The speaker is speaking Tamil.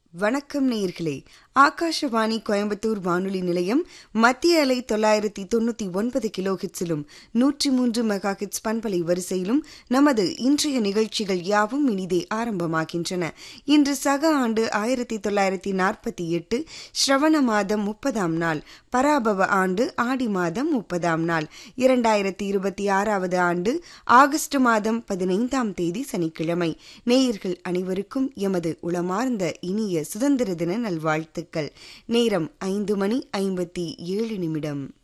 வணக்கம் நேயர்களே ஆகாஷவாணி கோயம்புத்தூர் வானொலி நிலையம் மத்திய அலை தொள்ளாயிரத்தி தொண்ணூத்தி ஒன்பது கிலோ ஹிட்ஸிலும் நூற்றி மூன்று மெகா ஹிட்ஸ் பண்பலை வரிசையிலும் நமது இன்றைய நிகழ்ச்சிகள் யாவும் இனிதே ஆரம்பமாகின்றன இன்று சக ஆண்டு ஆயிரத்தி தொள்ளாயிரத்தி நாற்பத்தி எட்டு ஸ்ரவண மாதம் முப்பதாம் நாள் பராபவ ஆண்டு ஆடி மாதம் முப்பதாம் நாள் இரண்டாயிரத்தி இருபத்தி ஆறாவது ஆண்டு ஆகஸ்ட் மாதம் பதினைந்தாம் தேதி சனிக்கிழமை நேயர்கள் அனைவருக்கும் எமது உளமார்ந்த இனிய சுதந்திர தின நல்வாழ்த்துக்கள் நேரம் ஐந்து மணி ஐம்பத்தி ஏழு நிமிடம்